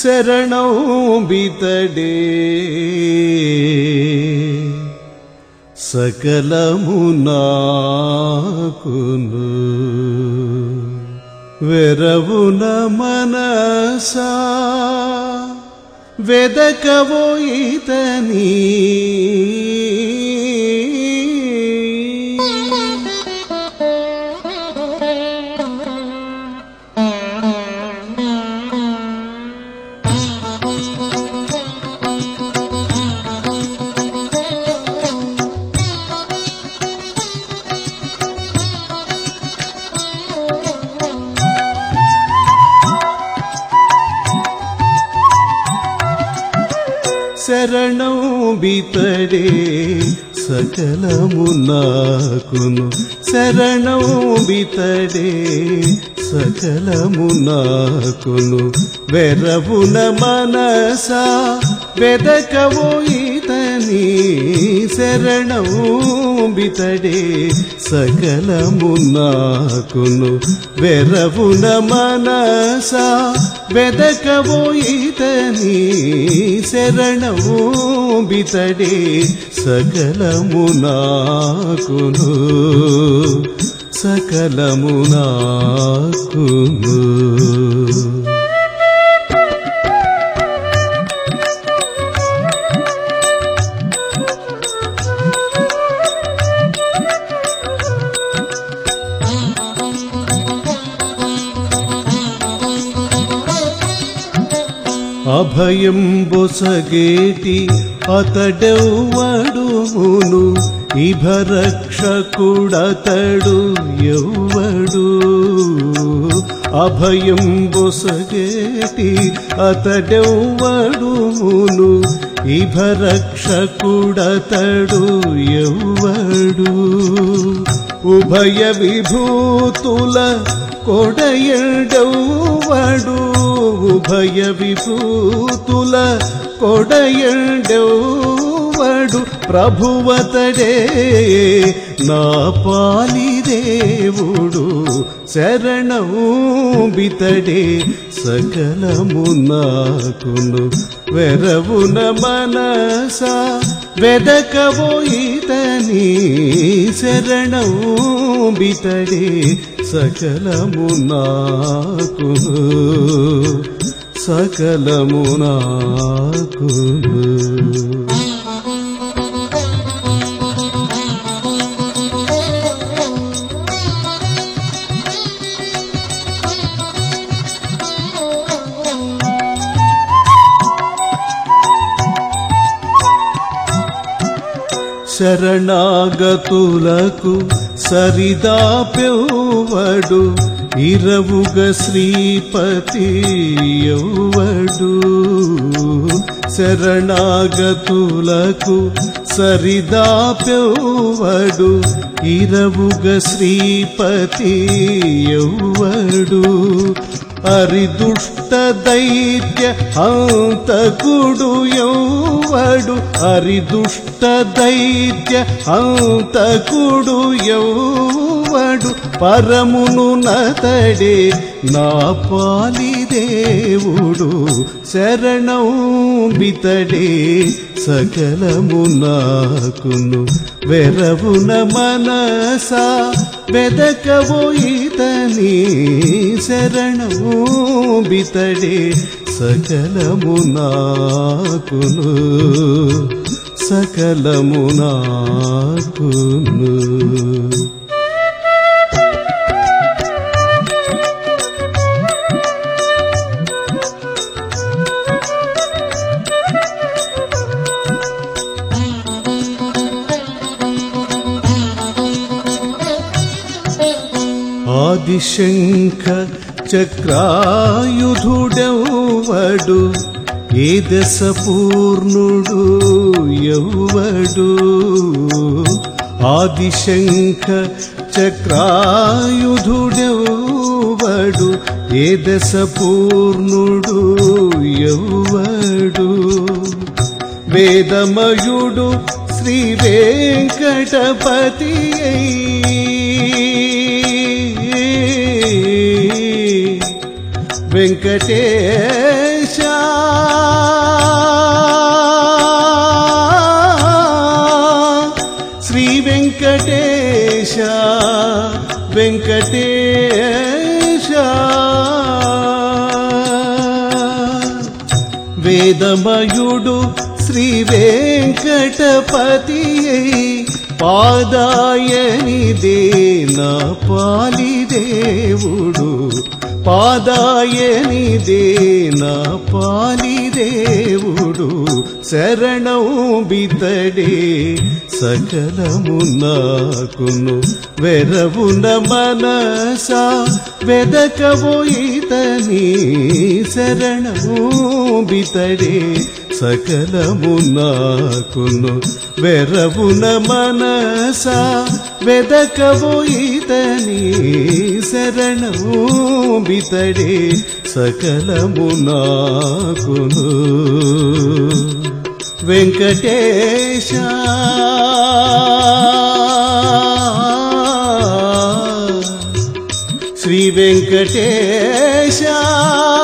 శరణం బితడే సకలము నాకును వెరవున మనసా వెదకవో ఇతని శరణం బితడే సకలము నాకును శరణం బితడే సకలము నాకును వెరవున మనసా వెదకవో ఇతని శరణం బితడే సకలము నాకును వెరవున మనసా వెదకవో ఇతని శరణము బితడే సకలము నాకును సకలము నాకును అభయం బొసగేటి అతడెవ్వడుమును ఇభరక్షకుడతడు ఎవ్వడు అభయం బొసగేటి అతడెవ్వడుమును ఇభరక్షకుడతడు ఎవ్వడు ఉభయ విభూతుల కొడయడవ్వడు ఉభయ విభూతుల కొడయడవ్వడు ప్రభువతడే నా పాలి దేవుడు శరణం బితడే సకలము నాకును వెరవున మనసా వెదకబోయితని శరణం బితడే సకలము నాకును సకలము నాకును శరణాగతులకు సరిదాపెవ్వడు ఇరవుగ శ్రీపతి ఎవ్వడు శరణాగతులకు సరిదాపెవ్వడు ఇరవుగ శ్రీపతి ఎవ్వడు అరిదుష్ట దైత్య హంతకుడు ఎవ్వడు అరిదుష్ట దైత్య హంతకుడు ఎవ్వడు పరమును నతడే నా పాలి దేవుడు శరణం బితడే సకలము నాకును వెరవున మనసా వెదకబోయితని శరణము బితడే సకలము నాకును సకలము నాకును ఆదిశంఖ చక్రాయుధుడెవ్వడు ఏ దశ పూర్ణుడు ఎవ్వడు ఆదిశంఖ చక్రాయుధుడెవ్వడు ఏ దశ పూర్ణుడు ఎవ్వడు వేదమయుడు శ్రీ వెంకటపతి వెంకటేశ వెంకటేశ వెంకటేశ వేదమయుడు శ్రీ వెంకటపతి పాదాయనిదే నా పాలి దేవుడు పాదాయనిదే నా పాలి దేవుడు శరణం బితడే సకలము నాకును వెరవున మనసా వెదకబోయితని శరణము బితడే సకలము నాకును వెరవున మనసా వెదకబోయితని శరణము బితడే సకలము నాకును వెంకటేశ శ్రీ వెంకటేశ